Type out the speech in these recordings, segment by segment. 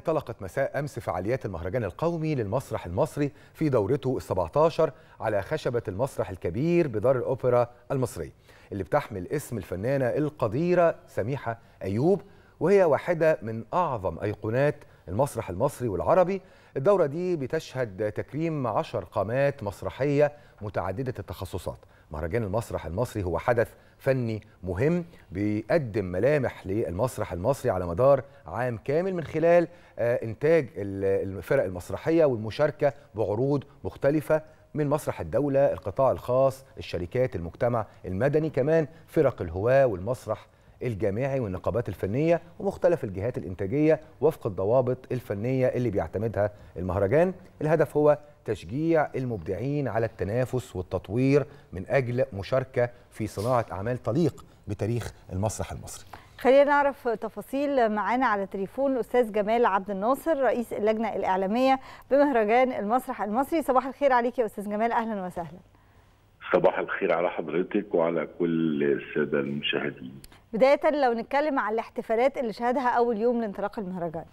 انطلقت مساء أمس فعاليات المهرجان القومي للمسرح المصري في دورته ال17 على خشبة المسرح الكبير بدار الأوبرا المصري اللي بتحمل اسم الفنانة القديرة سميحة أيوب وهي واحدة من أعظم أيقونات المسرح المصري والعربي الدورة دي بتشهد تكريم عشر قامات مسرحية متعددة التخصصات مهرجان المسرح المصري هو حدث فني مهم بيقدم ملامح للمسرح المصري على مدار عام كامل من خلال إنتاج الفرق المسرحية والمشاركة بعروض مختلفة من مسرح الدولة القطاع الخاص الشركات المجتمع المدني كمان فرق الهواة والمسرح الجامعي والنقابات الفنية ومختلف الجهات الإنتاجية وفق الضوابط الفنية اللي بيعتمدها المهرجان الهدف هو تشجيع المبدعين على التنافس والتطوير من أجل مشاركة في صناعة أعمال تليق بتاريخ المسرح المصري خلينا نعرف تفاصيل معانا على تليفون الاستاذ جمال عبد الناصر رئيس اللجنه الاعلاميه بمهرجان المسرح المصري صباح الخير عليك يا استاذ جمال اهلا وسهلا صباح الخير على حضرتك وعلى كل الساده المشاهدين بدايه لو نتكلم على الاحتفالات اللي شهدها اول يوم لانطلاق المهرجان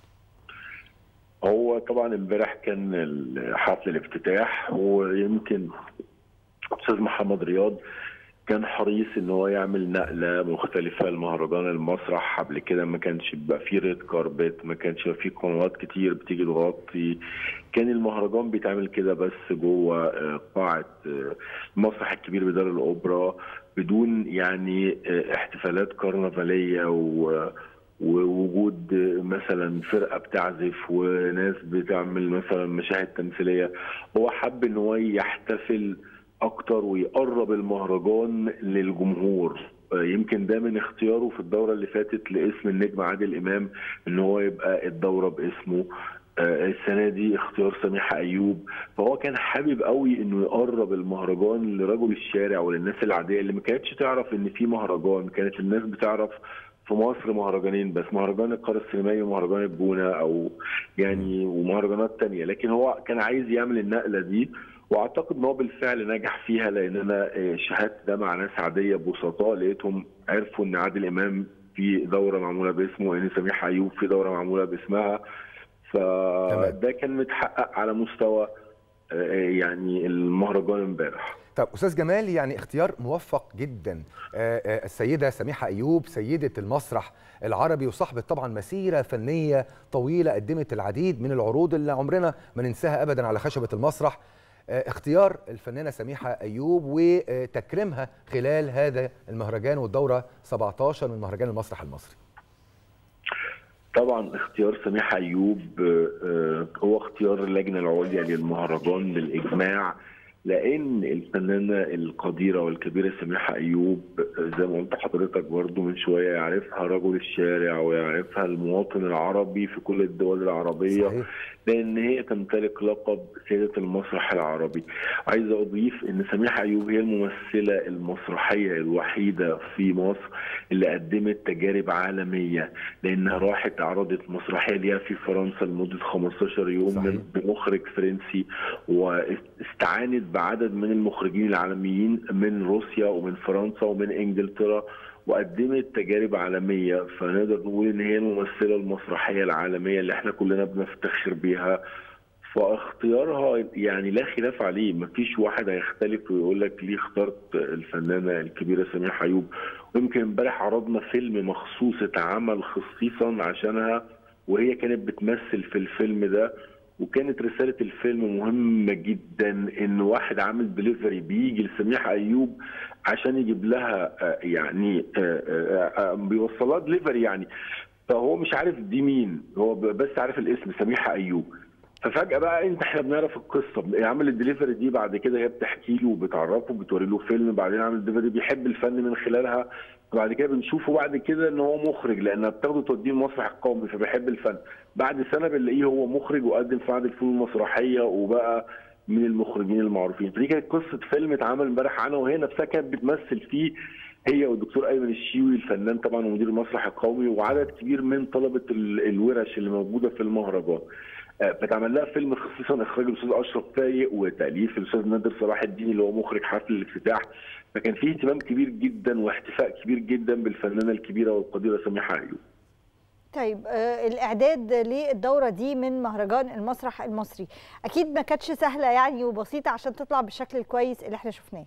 هو طبعا امبارح كان حفل الافتتاح ويمكن استاذ محمد رياض كان حريص ان هو يعمل نقله مختلفه لمهرجان المسرح قبل كده ما كانش بيبقى فيه ريد كاربت ما كانش فيه قنوات كتير بتيجي تغطي كان المهرجان بيتعمل كده بس جوه قاعه المسرح الكبير بدار الاوبرا بدون يعني احتفالات كرنفاليه و ووجود مثلا فرقه بتعزف وناس بتعمل مثلا مشاهد تمثيليه هو حب ان هو يحتفل اكتر ويقرب المهرجان للجمهور يمكن ده من اختياره في الدوره اللي فاتت لاسم النجم عادل امام ان هو يبقى الدوره باسمه السنه دي اختيار سميحه ايوب فهو كان حابب قوي انه يقرب المهرجان لرجل الشارع وللناس العاديه اللي ما كانتش تعرف ان في مهرجان كانت الناس بتعرف في مصر مهرجانين بس مهرجان القاره السينمائي ومهرجان الجونه او يعني ومهرجانات تانية لكن هو كان عايز يعمل النقله دي واعتقد ان هو بالفعل نجح فيها لان انا شاهدت ده مع ناس عاديه بسطاء لقيتهم عرفوا ان عادل امام في دوره معموله باسمه وان سميحه ايوب في دوره معموله باسمها فده كان متحقق على مستوى يعني المهرجان امبارح طب استاذ جمال يعني اختيار موفق جدا السيده سميحه ايوب سيده المسرح العربي وصاحبه طبعا مسيره فنيه طويله قدمت العديد من العروض اللي عمرنا ما ننساها ابدا على خشبه المسرح اختيار الفنانه سميحه ايوب وتكريمها خلال هذا المهرجان والدوره 17 من مهرجان المسرح المصري طبعا اختيار سميحه ايوب هو اختيار اللجنه العليا للمهرجان بالاجماع لان الفنانه القديره والكبيره سميحه ايوب زي ما قلت حضرتك برضو من شويه يعرفها رجل الشارع ويعرفها المواطن العربي في كل الدول العربيه صحيح. لان هي تمتلك لقب سيده المسرح العربي عايز اضيف ان سميحه ايوب هي الممثله المسرحيه الوحيده في مصر اللي قدمت تجارب عالميه لانها راحت عرضت مسرحيه ليها في فرنسا لمده 15 يوم صحيح. من بمخرج فرنسي واستعانت بعدد من المخرجين العالميين من روسيا ومن فرنسا ومن انجلترا وقدمت تجارب عالميه فنقدر نقول ان هي الممثله المسرحيه العالميه اللي احنا كلنا بنفتخر بيها فاختيارها يعني لا خلاف عليه ما فيش واحد هيختلف ويقول لك ليه اخترت الفنانه الكبيره سميحه ايوب ويمكن امبارح عرضنا فيلم مخصوص اتعمل خصيصا عشانها وهي كانت بتمثل في الفيلم ده وكانت رساله الفيلم مهمه جدا ان واحد عامل دليفري بيجي لسميحه ايوب عشان يجيب لها يعني بيوصلها دليفري يعني فهو مش عارف دي مين هو بس عارف الاسم سميحه ايوب ففجاه بقى انت احنا بنعرف القصه عامل الدليفري دي بعد كده هي بتحكي له وبتعرفه بتوري له فيلم بعدين عامل الدليفري بيحب الفن من خلالها بعد كده بنشوفه بعد كده ان هو مخرج لانها بتاخده توديه المسرح القومي فبيحب الفن بعد سنه بنلاقيه هو مخرج وقدم في عهد الفنون المسرحيه وبقى من المخرجين المعروفين فدي كانت قصه فيلم اتعمل امبارح عنها وهي نفسها كانت بتمثل فيه هي والدكتور ايمن الشيوي الفنان طبعا ومدير المسرح القومي وعدد كبير من طلبه الورش اللي موجوده في المهرجان فتعمل لها فيلم خصيصا اخراج الاستاذ اشرف فايق وتاليف الاستاذ نادر صلاح الدين اللي هو مخرج حفل الافتتاح فكان فيه اهتمام كبير جدا واحتفاء كبير جدا بالفنانه الكبيره والقديره سميحه ايوب طيب آه الاعداد للدوره دي من مهرجان المسرح المصري اكيد ما كانتش سهله يعني وبسيطه عشان تطلع بالشكل الكويس اللي احنا شفناه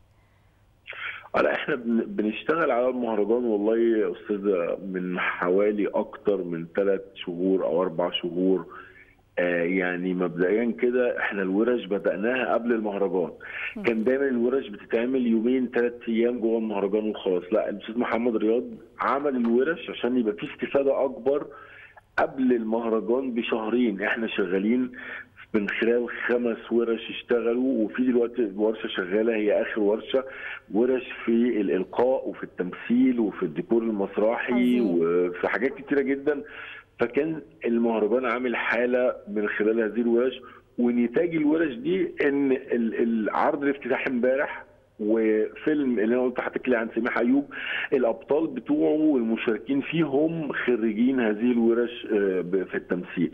لا احنا بنشتغل على المهرجان والله يا استاذه من حوالي اكتر من ثلاث شهور او اربع شهور آه يعني مبدئيا كده احنا الورش بداناها قبل المهرجان كان دايما الورش بتتعمل يومين ثلاث ايام جوه المهرجان وخلاص لا الاستاذ محمد رياض عمل الورش عشان يبقى في استفاده اكبر قبل المهرجان بشهرين احنا شغالين من خلال خمس ورش اشتغلوا وفي دلوقتي ورشه شغاله هي اخر ورشه ورش في الالقاء وفي التمثيل وفي الديكور المسرحي وفي حاجات كتيره جدا فكان المهرجان عامل حاله من خلال هذه الورش ونتاج الورش دي ان العرض الافتتاحي امبارح وفيلم اللي انا قلت لحضرتك عن سميح ايوب الابطال بتوعه والمشاركين فيه هم خريجين هذه الورش في التمثيل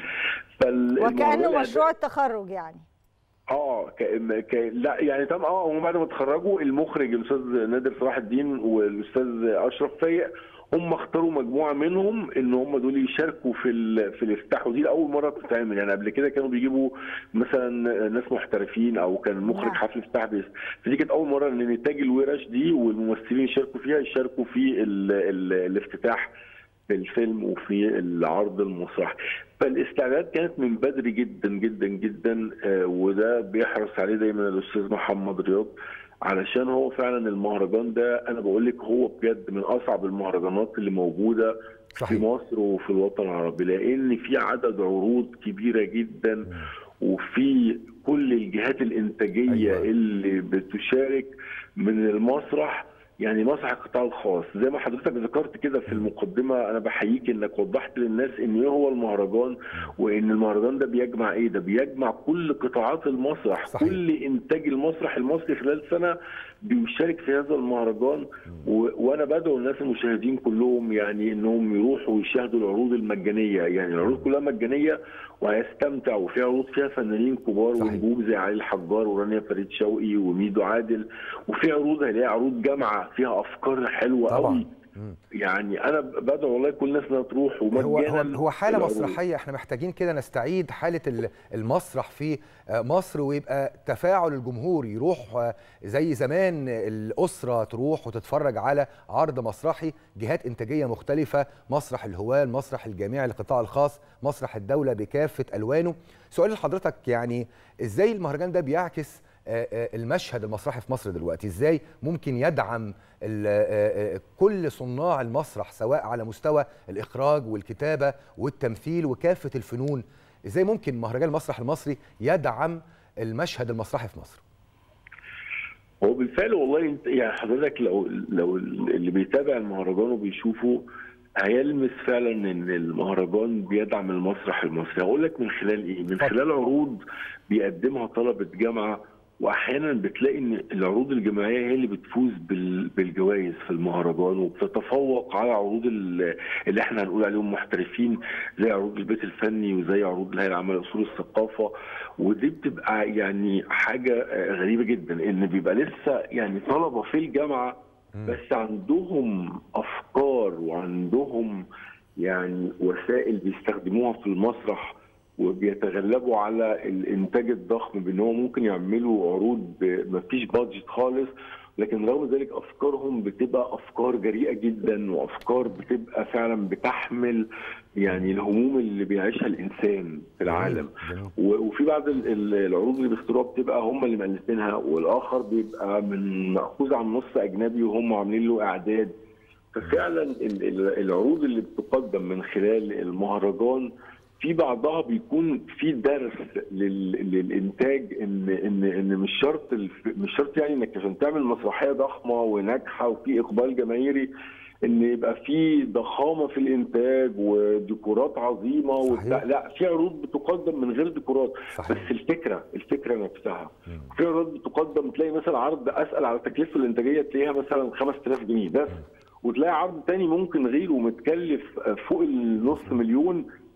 وكانه مشروع التخرج يعني اه ك... ك... لا يعني تمام اه هم بعد ما اتخرجوا المخرج الاستاذ نادر صلاح الدين والاستاذ اشرف فايق هم اختاروا مجموعه منهم ان هم دول يشاركوا في ال... في الافتتاح ودي اول مره بتتعمل يعني قبل كده كانوا بيجيبوا مثلا ناس محترفين او كان المخرج حفل افتتاح بس فدي كانت اول مره ان نتاج الورش دي والممثلين يشاركوا فيها يشاركوا في ال... ال... الافتتاح في الفيلم وفي العرض المسرحي فالاستعداد كانت من بدري جدا جدا جدا وده بيحرص عليه دايما الاستاذ محمد رياض علشان هو فعلا المهرجان ده انا بقول لك هو بجد من اصعب المهرجانات اللي موجوده صحيح. في مصر وفي الوطن العربي لان في عدد عروض كبيره جدا وفي كل الجهات الانتاجيه أيوة. اللي بتشارك من المسرح يعني مسرح القطاع الخاص زي ما حضرتك ذكرت كده في المقدمه انا بحييك انك وضحت للناس ان ايه هو المهرجان وان المهرجان ده بيجمع ايه ده بيجمع كل قطاعات المسرح صحيح. كل انتاج المسرح المصري خلال سنه بيشارك في هذا المهرجان و... وانا بدعو الناس المشاهدين كلهم يعني انهم يروحوا ويشاهدوا العروض المجانيه يعني العروض كلها مجانيه وهيستمتع وفي عروض فيها فنانين كبار ونجوم زي علي الحجار ورانيا فريد شوقي وميدو عادل وفي عروض هيلاقي عروض جامعه فيها افكار حلوه طبعا. قوي يعني انا بدعو والله كل الناس انها تروح ومجانا هو هو هو حاله العروض. مسرحيه احنا محتاجين كده نستعيد حاله المسرح في مصر ويبقى تفاعل الجمهور يروح زي زمان الاسره تروح وتتفرج على عرض مسرحي جهات انتاجيه مختلفه مسرح الهواه المسرح الجامعي للقطاع الخاص مسرح الدوله بكافه الوانه سؤال لحضرتك يعني ازاي المهرجان ده بيعكس المشهد المسرحي في مصر دلوقتي ازاي ممكن يدعم كل صناع المسرح سواء على مستوى الاخراج والكتابه والتمثيل وكافه الفنون ازاي ممكن مهرجان المسرح المصري يدعم المشهد المسرحي في مصر هو بالفعل والله انت يعني حضرتك لو لو اللي بيتابع المهرجان وبيشوفه هيلمس فعلا ان المهرجان بيدعم المسرح المصري هقول لك من خلال ايه من خلال عروض بيقدمها طلبه جامعه واحيانا بتلاقي ان العروض الجماعيه هي اللي بتفوز بالجوائز في المهرجان وبتتفوق على عروض اللي احنا هنقول عليهم محترفين زي عروض البيت الفني وزي عروض الهيئه العامه لاصول الثقافه ودي بتبقى يعني حاجه غريبه جدا ان بيبقى لسه يعني طلبه في الجامعه بس عندهم افكار وعندهم يعني وسائل بيستخدموها في المسرح وبيتغلبوا على الانتاج الضخم بان هو ممكن يعملوا عروض ما فيش بادجت خالص لكن رغم ذلك افكارهم بتبقى افكار جريئه جدا وافكار بتبقى فعلا بتحمل يعني الهموم اللي بيعيشها الانسان في العالم وفي بعض العروض اللي بيختاروها بتبقى هم اللي مؤلفينها والاخر بيبقى من ماخوذ عن نص اجنبي وهم عاملين له اعداد ففعلا العروض اللي بتقدم من خلال المهرجان في بعضها بيكون في درس للانتاج ان ان ان مش شرط مش شرط يعني انك عشان تعمل مسرحيه ضخمه وناجحه وفي اقبال جماهيري ان يبقى في ضخامه في الانتاج وديكورات عظيمه وبتاع لا في عروض بتقدم من غير ديكورات صحيح. بس الفكره الفكره نفسها م. في عروض بتقدم تلاقي مثلا عرض اسال على التكلفه الانتاجيه تلاقيها مثلا 5000 جنيه بس م. وتلاقي عرض تاني ممكن غيره متكلف فوق النص مليون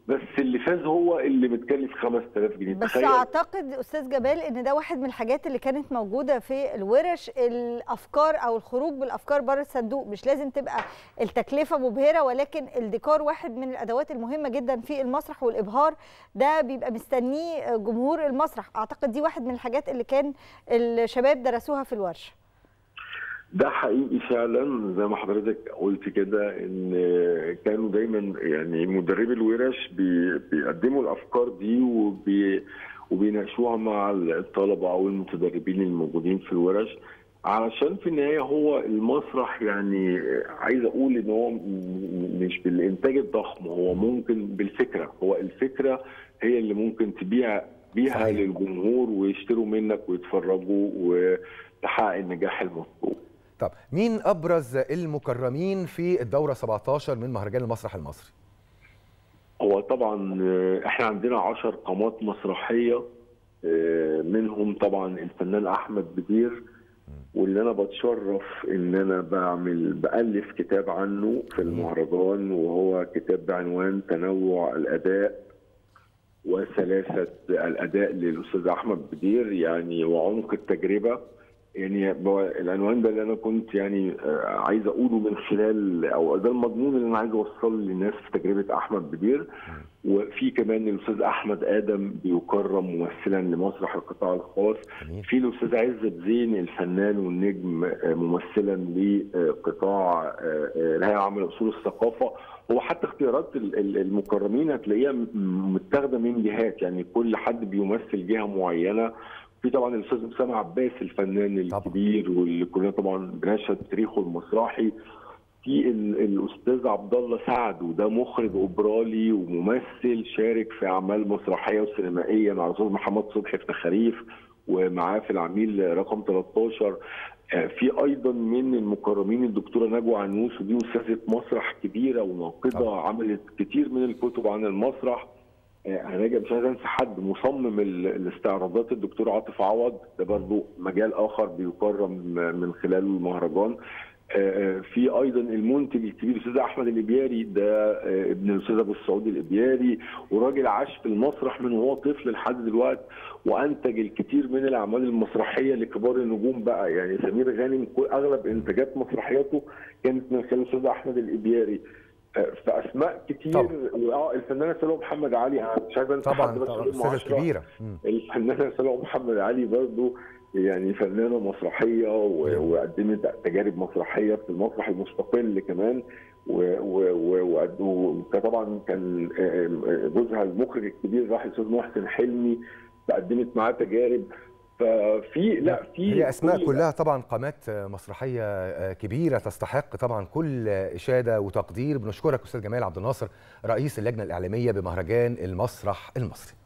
بس اللي فاز هو اللي متكلف 5000 جنيه بس تخيل اعتقد استاذ جمال ان ده واحد من الحاجات اللي كانت موجوده في الورش الافكار او الخروج بالافكار بره الصندوق مش لازم تبقى التكلفه مبهره ولكن الديكور واحد من الادوات المهمه جدا في المسرح والابهار ده بيبقى مستنيه جمهور المسرح اعتقد دي واحد من الحاجات اللي كان الشباب درسوها في الورشه ده حقيقي فعلا زي ما حضرتك قلت كده ان كانوا دايما يعني مدربي الورش بي بيقدموا الافكار دي وبي وبيناقشوها مع الطلبه او المتدربين الموجودين في الورش علشان في النهايه هو المسرح يعني عايز اقول ان هو مش بالانتاج الضخم هو ممكن بالفكره هو الفكره هي اللي ممكن تبيع بيها صحيح. للجمهور ويشتروا منك ويتفرجوا وتحقق النجاح المطلوب طب مين ابرز المكرمين في الدوره 17 من مهرجان المسرح المصري هو طبعا آه، احنا عندنا عشر قامات مسرحيه آه، منهم طبعا الفنان احمد بدير واللي انا بتشرف ان انا بعمل بالف كتاب عنه في المهرجان وهو كتاب بعنوان تنوع الاداء وسلاسه الاداء للاستاذ احمد بدير يعني وعمق التجربه يعني هو العنوان ده اللي انا كنت يعني آه، عايز اقوله من خلال او ده المضمون اللي انا عايز اوصله للناس في تجربه احمد بدير وفي كمان الاستاذ احمد ادم بيكرم ممثلا لمسرح القطاع الخاص جميل. في الاستاذ عزت زين الفنان والنجم آه، ممثلا لقطاع آه، آه، الهيئه العامه لاصول الثقافه هو حتى اختيارات ال- ال- المكرمين هتلاقيها م- متاخده من جهات يعني كل حد بيمثل جهه معينه في طبعا الاستاذ اسامه عباس الفنان طبعا. الكبير واللي كلنا طبعا بنشهد تاريخه المسرحي في ال- الاستاذ عبد الله سعد وده مخرج اوبرالي وممثل شارك في اعمال مسرحيه وسينمائيه مع الاستاذ محمد صبحي في تخاريف ومعاه في العميل رقم 13 آه، في ايضا من المكرمين الدكتوره نجوى عنوس ودي استاذه مسرح كبيره وناقده طبعا. عملت كتير من الكتب عن المسرح آه، هنرجع مش عايز انسى حد مصمم ال- الاستعراضات الدكتور عاطف عوض ده برضو مجال اخر بيكرم من خلاله المهرجان آه، في ايضا المنتج الكبير الاستاذ احمد الابياري ده آه، ابن الاستاذ ابو السعود الابياري وراجل عاش في المسرح من وهو طفل لحد دلوقتي وانتج الكثير من الاعمال المسرحيه لكبار النجوم بقى يعني سمير غانم كل- اغلب انتاجات مسرحياته كانت من خلال الاستاذ احمد الابياري آه، فاسماء كتير طبعا. اه الفنانه سلوى محمد علي أنا مش عايز انسى طبعا حد بس طبعا أقول الاستاذه معاشرة. الكبيره مم. الفنانه سلوى محمد علي برضو يعني فنانه مسرحيه و- وقدمت تجارب مسرحيه في المسرح المستقل كمان و- و- و- و- وطبعا كان آه، جوزها المخرج الكبير راح الاستاذ محسن حلمي قدمت معاه تجارب ففي لا في هي اسماء كل- كلها طبعا قامات مسرحيه كبيره تستحق طبعا كل اشاده وتقدير بنشكرك استاذ جمال عبد الناصر رئيس اللجنه الاعلاميه بمهرجان المسرح المصري